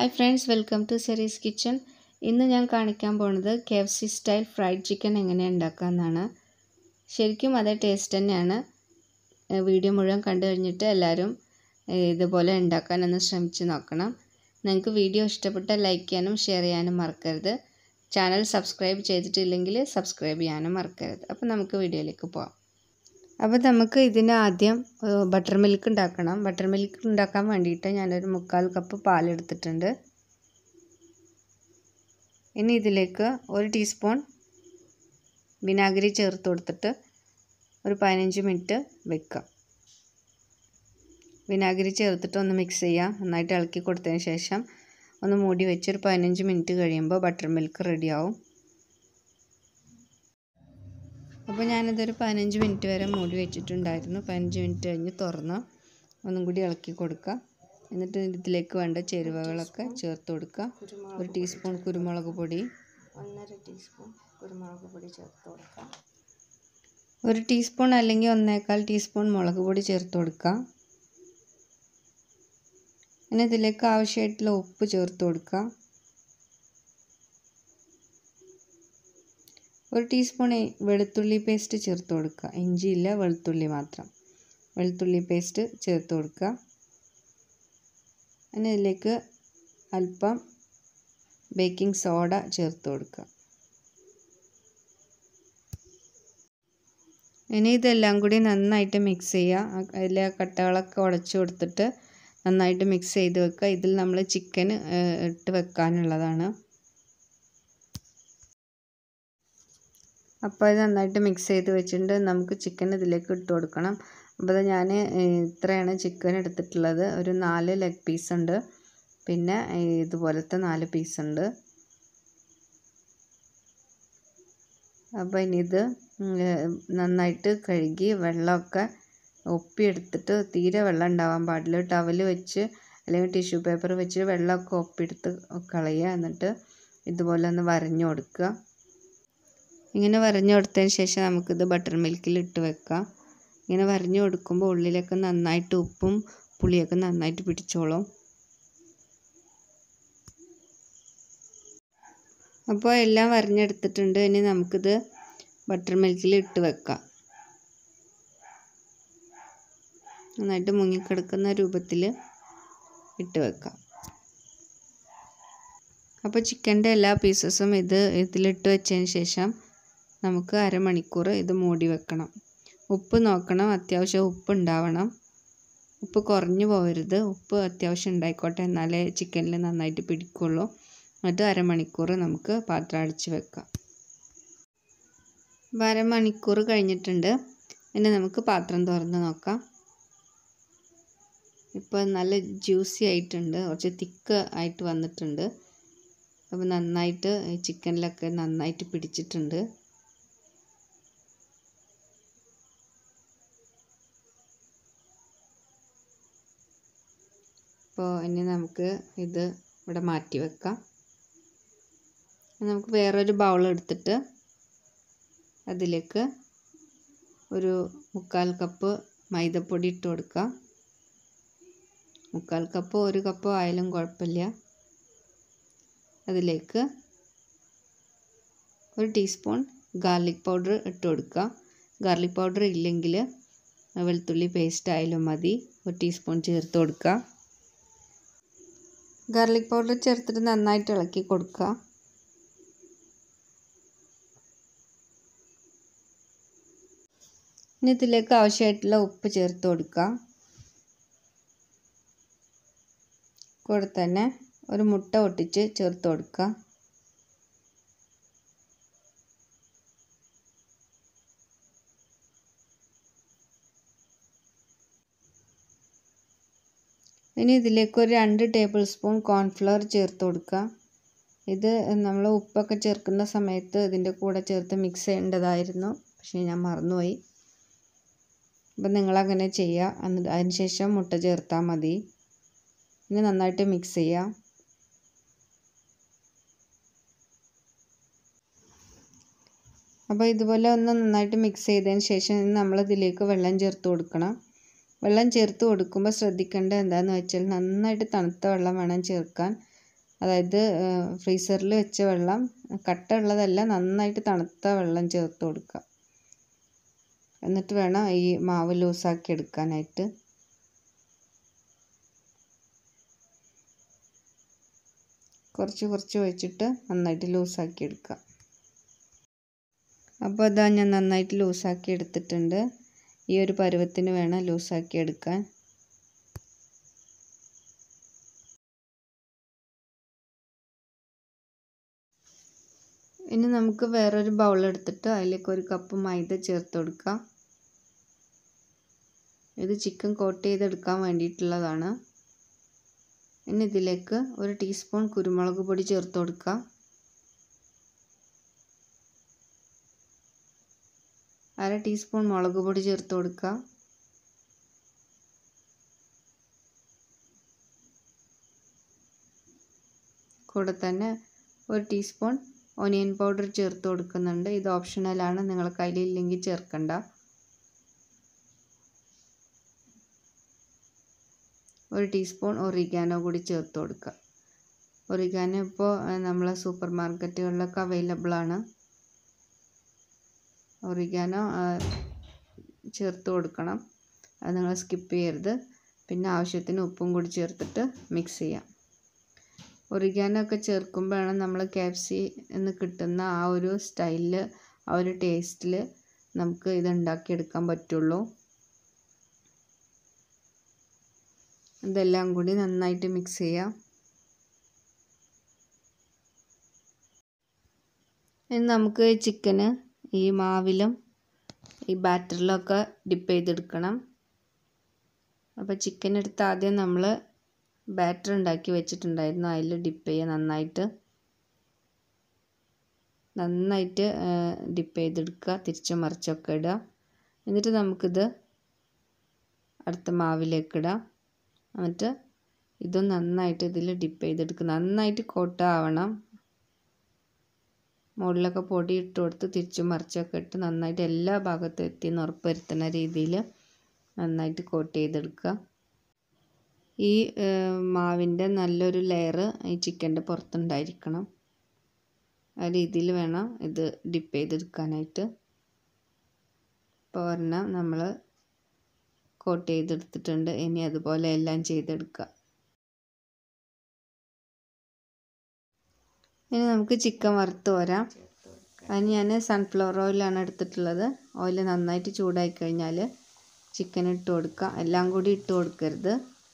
hi friends welcome to Seree's kitchen ഇന്ന് ഞാൻ കാണിക്കാൻ പോണത് K F C style fried chicken എങ്ങനെ ഉണ്ടാക്കാമെന്നാണ് ശരിക്കും അതേ ടേസ്റ്റ് തന്നെയാണ് ഏഹ് വീഡിയോ മുഴുവൻ കണ്ടു കഴിഞ്ഞിട്ട് എല്ലാവരും ഏഹ് ഇതുപോലെ ഉണ്ടാക്കാനൊന്ന് ശ്രമിച്ച് നോക്കണം നിങ്ങൾക്ക് വീഡിയോ ഇഷ്ടപ്പെട്ടാൽ ലൈക്ക് ചെയ്യാനും ഷെയർ ചെയ്യാനും മറക്കരുത് ചാനൽ സബ്സ്ക്രൈബ് ചെയ്തിട്ടില്ലെങ്കിൽ സബ്സ്ക്രൈബ് ചെയ്യാനും മറക്കരുത് അപ്പോൾ നമുക്ക് വീഡിയോയിലേക്ക് പോകാം അപ്പോൾ നമുക്ക് ഇതിന് ആദ്യം ബട്ടർ മിൽക്ക് ഉണ്ടാക്കണം ബട്ടർ മിൽക്ക് ഉണ്ടാക്കാൻ വേണ്ടിയിട്ട് ഞാനൊരു മുക്കാൽ കപ്പ് പാലെടുത്തിട്ടുണ്ട് ഇനി ഇതിലേക്ക് ഒരു ടീസ്പൂൺ വിനാഗിരി ചേർത്ത് കൊടുത്തിട്ട് ഒരു പതിനഞ്ച് മിനിറ്റ് വെക്കാം വിനാഗിരി ചേർത്തിട്ട് ഒന്ന് മിക്സ് ചെയ്യാം നന്നായിട്ട് ഇളക്കി കൊടുത്തതിന് ശേഷം ഒന്ന് മൂടി വെച്ച് ഒരു പതിനഞ്ച് മിനിറ്റ് കഴിയുമ്പോൾ ബട്ടർ മിൽക്ക് റെഡിയാവും അപ്പോൾ ഞാനിതൊരു പതിനഞ്ച് മിനിറ്റ് വരെ മൂടി വെച്ചിട്ടുണ്ടായിരുന്നു പതിനഞ്ച് മിനിറ്റ് കഴിഞ്ഞ് തുറന്ന് ഒന്നും കൂടി ഇളക്കി കൊടുക്കുക എന്നിട്ട് ഇതിലേക്ക് വേണ്ട ചേരുവകളൊക്കെ ചേർത്ത് കൊടുക്കുക ഒരു ടീസ്പൂൺ കുരുമുളക് പൊടി ഒന്നര ടീസ്പൂൺ കുരുമുളക് പൊടി ചേർത്ത് കൊടുക്കാം ഒരു ടീസ്പൂൺ അല്ലെങ്കിൽ ഒന്നേകാൽ ടീസ്പൂൺ മുളക് പൊടി ചേർത്ത് കൊടുക്കുക പിന്നെ ഇതിലേക്ക് ആവശ്യമായിട്ടുള്ള ഉപ്പ് ചേർത്ത് കൊടുക്കുക ഒരു ടീസ്പൂൺ വെളുത്തുള്ളി പേസ്റ്റ് ചേർത്ത് കൊടുക്കുക ഇഞ്ചിയില്ല വെളുത്തുള്ളി മാത്രം വെളുത്തുള്ളി പേസ്റ്റ് ചേർത്ത് കൊടുക്കുക പിന്നെ ഇതിലേക്ക് അല്പം ബേക്കിംഗ് സോഡ ചേർത്ത് കൊടുക്കുക ഇനി ഇതെല്ലാം കൂടി നന്നായിട്ട് മിക്സ് ചെയ്യുക അതിലെ കട്ടകളൊക്കെ ഉടച്ചു കൊടുത്തിട്ട് നന്നായിട്ട് മിക്സ് ചെയ്ത് വെക്കുക ഇതിൽ നമ്മൾ ചിക്കൻ ഇട്ട് വെക്കാനുള്ളതാണ് അപ്പോൾ ഇത് നന്നായിട്ട് മിക്സ് ചെയ്ത് വെച്ചിട്ടുണ്ട് നമുക്ക് ചിക്കൻ ഇതിലേക്ക് ഇട്ട് കൊടുക്കണം അപ്പോൾ ഞാൻ ഇത്രയാണ് ചിക്കൻ എടുത്തിട്ടുള്ളത് ഒരു നാല് ലെഗ് പീസ് ഉണ്ട് പിന്നെ ഇതുപോലത്തെ നാല് പീസ് ഉണ്ട് അപ്പോൾ ഇനി ഇത് നന്നായിട്ട് കഴുകി വെള്ളമൊക്കെ ഒപ്പിയെടുത്തിട്ട് തീരെ വെള്ളം ഉണ്ടാവാൻ പാടില്ല ടവൽ വെച്ച് അല്ലെങ്കിൽ ടിഷ്യൂ പേപ്പർ വെച്ച് വെള്ളമൊക്കെ ഒപ്പിയെടുത്ത് കളയുക എന്നിട്ട് ഇതുപോലെ ഒന്ന് വരഞ്ഞു കൊടുക്കുക ഇങ്ങനെ വരഞ്ഞു കൊടുത്തതിന് ശേഷം നമുക്കിത് ബട്ടർ മിൽക്കിൽ ഇട്ട് വെക്കാം ഇങ്ങനെ വരഞ്ഞു കൊടുക്കുമ്പോൾ ഉള്ളിലൊക്കെ നന്നായിട്ട് ഉപ്പും പുളിയൊക്കെ നന്നായിട്ട് പിടിച്ചോളും അപ്പോൾ എല്ലാം വരഞ്ഞെടുത്തിട്ടുണ്ട് ഇനി നമുക്കിത് ബട്ടർ മിൽക്കിൽ ഇട്ട് വെക്കാം നന്നായിട്ട് മുങ്ങിക്കിടക്കുന്ന രൂപത്തിൽ ഇട്ട് വെക്കാം അപ്പോൾ ചിക്കൻ്റെ എല്ലാ പീസസും ഇത് ഇതിലിട്ട് വെച്ചതിന് ശേഷം നമുക്ക് അരമണിക്കൂർ ഇത് മൂടി വെക്കണം ഉപ്പ് നോക്കണം അത്യാവശ്യം ഉപ്പ് ഉണ്ടാവണം ഉപ്പ് കുറഞ്ഞു പോകരുത് ഉപ്പ് അത്യാവശ്യം ഉണ്ടായിക്കോട്ടെ എന്നാലേ ചിക്കനിൽ നന്നായിട്ട് പിടിക്കുള്ളൂ എന്നിട്ട് അരമണിക്കൂർ നമുക്ക് പാത്രം അടിച്ച് വെക്കാം അപ്പോൾ അരമണിക്കൂർ കഴിഞ്ഞിട്ടുണ്ട് ഇനി നമുക്ക് പാത്രം തുറന്ന് നോക്കാം ഇപ്പോൾ നല്ല ജ്യൂസി ആയിട്ടുണ്ട് കുറച്ച് തിക്ക് ആയിട്ട് വന്നിട്ടുണ്ട് അപ്പോൾ നന്നായിട്ട് ചിക്കനിലൊക്കെ നന്നായിട്ട് പിടിച്ചിട്ടുണ്ട് അപ്പോൾ ഇനി നമുക്ക് ഇത് ഇവിടെ മാറ്റി വെക്കാം നമുക്ക് വേറൊരു ബൗൾ എടുത്തിട്ട് അതിലേക്ക് ഒരു മുക്കാൽ കപ്പ് മൈദപ്പൊടി ഇട്ട് കൊടുക്കാം മുക്കാൽ കപ്പ് ഒരു കപ്പ് ആയാലും കുഴപ്പമില്ല അതിലേക്ക് ഒരു ടീസ്പൂൺ ഗാർലിക് പൗഡർ ഇട്ട് കൊടുക്കുക ഗാർലിക് പൗഡർ ഇല്ലെങ്കിൽ വെളുത്തുള്ളി പേസ്റ്റ് ആയാലും മതി ഒരു ടീസ്പൂൺ ചേർത്ത് കൊടുക്കുക ഗാർലിക് പൗഡർ ചേർത്തിട്ട് നന്നായിട്ട് ഇളക്കി കൊടുക്കുക ഇനി ഇതിലേക്ക് ആവശ്യമായിട്ടുള്ള ഉപ്പ് ചേർത്ത് കൊടുക്കുക കൂടെ തന്നെ ഒരു മുട്ട ഒട്ടിച്ച് ചേർത്ത് കൊടുക്കുക ഇനി ഇതിലേക്ക് ഒരു രണ്ട് ടേബിൾ സ്പൂൺ കോൺഫ്ലവർ ചേർത്ത് കൊടുക്കുക ഇത് നമ്മൾ ഉപ്പൊക്കെ ചേർക്കുന്ന സമയത്ത് ഇതിൻ്റെ കൂടെ ചേർത്ത് മിക്സ് ചെയ്യേണ്ടതായിരുന്നു പക്ഷേ ഞാൻ മറന്നുപോയി അപ്പം നിങ്ങളങ്ങനെ ചെയ്യുക എന്നിട്ട് അതിന് ശേഷം മുട്ട ചേർത്താൽ മതി ഇനി നന്നായിട്ട് മിക്സ് ചെയ്യുക അപ്പോൾ ഇതുപോലെ ഒന്ന് നന്നായിട്ട് മിക്സ് ചെയ്തതിന് ശേഷം നമ്മൾ ഇതിലേക്ക് വെള്ളം ചേർത്ത് കൊടുക്കണം വെള്ളം ചേർത്ത് കൊടുക്കുമ്പോൾ ശ്രദ്ധിക്കേണ്ടത് എന്താണെന്ന് വെച്ചാൽ നന്നായിട്ട് തണുത്ത വെള്ളം വേണം ചേർക്കാൻ അതായത് ഫ്രീസറിൽ വെച്ച വെള്ളം കട്ട ഉള്ളതല്ല നന്നായിട്ട് തണുത്ത വെള്ളം ചേർത്ത് കൊടുക്കുക എന്നിട്ട് വേണം ഈ മാവ് ലൂസാക്കി എടുക്കാനായിട്ട് കുറച്ച് കുറച്ച് ഒഴിച്ചിട്ട് നന്നായിട്ട് ലൂസാക്കി എടുക്കുക അപ്പോൾ ഇതാ ഞാൻ നന്നായിട്ട് ലൂസാക്കി എടുത്തിട്ടുണ്ട് ഈ ഒരു പരുവത്തിന് വേണം ലൂസാക്കി എടുക്കാൻ ഇനി നമുക്ക് വേറൊരു ബൗൾ എടുത്തിട്ട് അതിലേക്ക് ഒരു കപ്പ് മൈദ ചേർത്ത് കൊടുക്കാം ഇത് ചിക്കൻ കോട്ട് ചെയ്തെടുക്കാൻ വേണ്ടിയിട്ടുള്ളതാണ് ഇനി ഇതിലേക്ക് ഒരു ടീസ്പൂൺ കുരുമുളക് പൊടി ചേർത്ത് കൊടുക്കുക അര ടീസ്പൂൺ മുളക് പൊടി ചേർത്ത് കൊടുക്കുക കൂടെ തന്നെ ഒരു ടീസ്പൂൺ ഒനിയൻ പൗഡർ ചേർത്ത് കൊടുക്കുന്നുണ്ട് ഇത് ഓപ്ഷണലാണ് നിങ്ങൾ കയ്യിലില്ലെങ്കിൽ ചേർക്കണ്ട ഒരു ടീസ്പൂൺ ഒറിഗാനോ കൂടി ചേർത്ത് കൊടുക്കുക ഒറിഗാനോ ഇപ്പോൾ നമ്മളെ സൂപ്പർ മാർക്കറ്റുകളിലൊക്കെ അവൈലബിൾ ആണ് ഒറിഗാനോ ചേർത്ത് കൊടുക്കണം അത് നിങ്ങൾ സ്കിപ്പ് ചെയ്യരുത് പിന്നെ ആവശ്യത്തിന് ഉപ്പും കൂടി ചേർത്തിട്ട് മിക്സ് ചെയ്യാം ഒറിഗാനോ ഒക്കെ ചേർക്കുമ്പോഴാണ് നമ്മൾ കാപ്സി എന്ന് കിട്ടുന്ന ആ ഒരു സ്റ്റൈലിൽ ആ ഒരു ടേസ്റ്റിൽ നമുക്ക് ഇത് ഉണ്ടാക്കിയെടുക്കാൻ പറ്റുള്ളൂ ഇതെല്ലാം കൂടി നന്നായിട്ട് മിക്സ് ചെയ്യാം ഇനി നമുക്ക് ചിക്കന് ഈ മാവിലും ഈ ബാറ്ററിലൊക്കെ ഡിപ്പ് ചെയ്തെടുക്കണം അപ്പോൾ ചിക്കൻ എടുത്ത് ആദ്യം നമ്മൾ ബാറ്റർ ഉണ്ടാക്കി വെച്ചിട്ടുണ്ടായിരുന്നു അതിൽ ഡിപ്പ് ചെയ്യുക നന്നായിട്ട് നന്നായിട്ട് ഡിപ്പ് ചെയ്തെടുക്കുക തിരിച്ചും മറിച്ചൊക്കെ ഇടുക എന്നിട്ട് നമുക്കിത് അടുത്ത മാവിലേക്ക് ഇടാം എന്നിട്ട് ഇതും നന്നായിട്ട് ഇതിൽ ഡിപ്പ് ചെയ്തെടുക്കുക നന്നായിട്ട് കോട്ടാവണം മുകളിലൊക്കെ പൊടി ഇട്ട് കൊടുത്ത് തിരിച്ചും മറിച്ചൊക്കെ ഇട്ട് നന്നായിട്ട് എല്ലാ ഭാഗത്തും എത്തിയെന്ന് ഉറപ്പ് വരുത്തുന്ന രീതിയിൽ നന്നായിട്ട് കോട്ട് ചെയ്തെടുക്കുക ഈ മാവിൻ്റെ നല്ലൊരു ലെയർ ഈ ചിക്കൻ്റെ പുറത്തുണ്ടായിരിക്കണം ആ രീതിയിൽ വേണം ഇത് ഡിപ്പ് ചെയ്തെടുക്കാനായിട്ട് ഇപ്പോൾ ഒരെണ്ണം നമ്മൾ കോട്ട് ചെയ്തെടുത്തിട്ടുണ്ട് ഇനി അതുപോലെ എല്ലാം ചെയ്തെടുക്കുക ഇനി നമുക്ക് ചിക്കൻ വറുത്ത് വരാം അതിന് ഞാൻ സൺഫ്ലവർ ഓയിലാണ് എടുത്തിട്ടുള്ളത് ഓയിൽ നന്നായിട്ട് ചൂടായി കഴിഞ്ഞാൽ ചിക്കൻ ഇട്ട് കൊടുക്കുക എല്ലാം കൂടി ഇട്ട് കൊടുക്കരുത്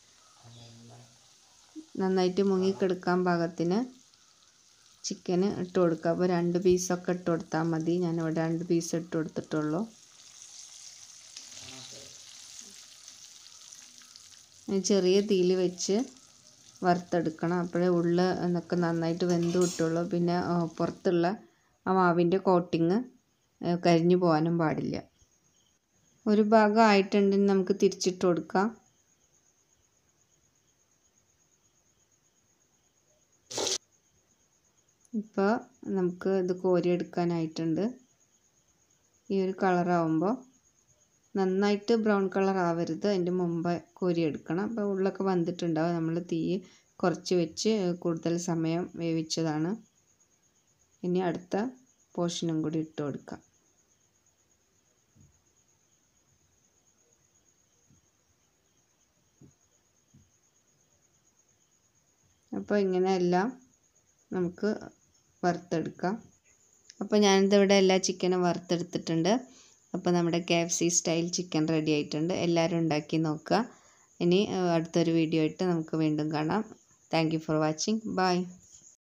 നന്നായിട്ട് മുങ്ങിക്കെടുക്കാൻ പാകത്തിന് ചിക്കന് ഇട്ട് കൊടുക്കുക അപ്പോൾ രണ്ട് പീസൊക്കെ ഇട്ട് കൊടുത്താൽ മതി ഞാനിവിടെ രണ്ട് പീസ് ഇട്ട് കൊടുത്തിട്ടുള്ളൂ ചെറിയ തീയിൽ വെച്ച് വറുത്തെടുക്കണം അപ്പോഴേ ഉള്ളിൽ എന്നൊക്കെ നന്നായിട്ട് വെന്ത് കിട്ടുള്ളൂ പിന്നെ പുറത്തുള്ള ആ മാവിൻ്റെ കോട്ടിങ് കരിഞ്ഞു പോകാനും പാടില്ല ഒരു ഭാഗം ആയിട്ടുണ്ടെങ്കിൽ നമുക്ക് തിരിച്ചിട്ട് കൊടുക്കാം ഇപ്പോൾ നമുക്ക് ഇത് കോരിയെടുക്കാനായിട്ടുണ്ട് ഈ ഒരു കളറാവുമ്പോൾ നന്നായിട്ട് ബ്രൗൺ കളർ ആവരുത് അതിൻ്റെ മുമ്പ് കോരിയെടുക്കണം അപ്പോൾ ഉള്ളൊക്കെ വന്നിട്ടുണ്ടാവും നമ്മൾ തീ കുറച്ച് വെച്ച് കൂടുതൽ സമയം വേവിച്ചതാണ് ഇനി അടുത്ത പോർഷനും കൂടി ഇട്ട് കൊടുക്കാം അപ്പോൾ ഇങ്ങനെയെല്ലാം നമുക്ക് വറുത്തെടുക്കാം അപ്പോൾ ഞാനിതിവിടെ എല്ലാ ചിക്കനും വറുത്തെടുത്തിട്ടുണ്ട് അപ്പോൾ നമ്മുടെ K F C style chicken ready ആയിട്ടുണ്ട് എല്ലാവരും ഉണ്ടാക്കി നോക്കുക ഇനി അടുത്തൊരു വീഡിയോ ആയിട്ട് നമുക്ക് വീണ്ടും കാണാം താങ്ക് ഫോർ വാച്ചിങ് ബൈ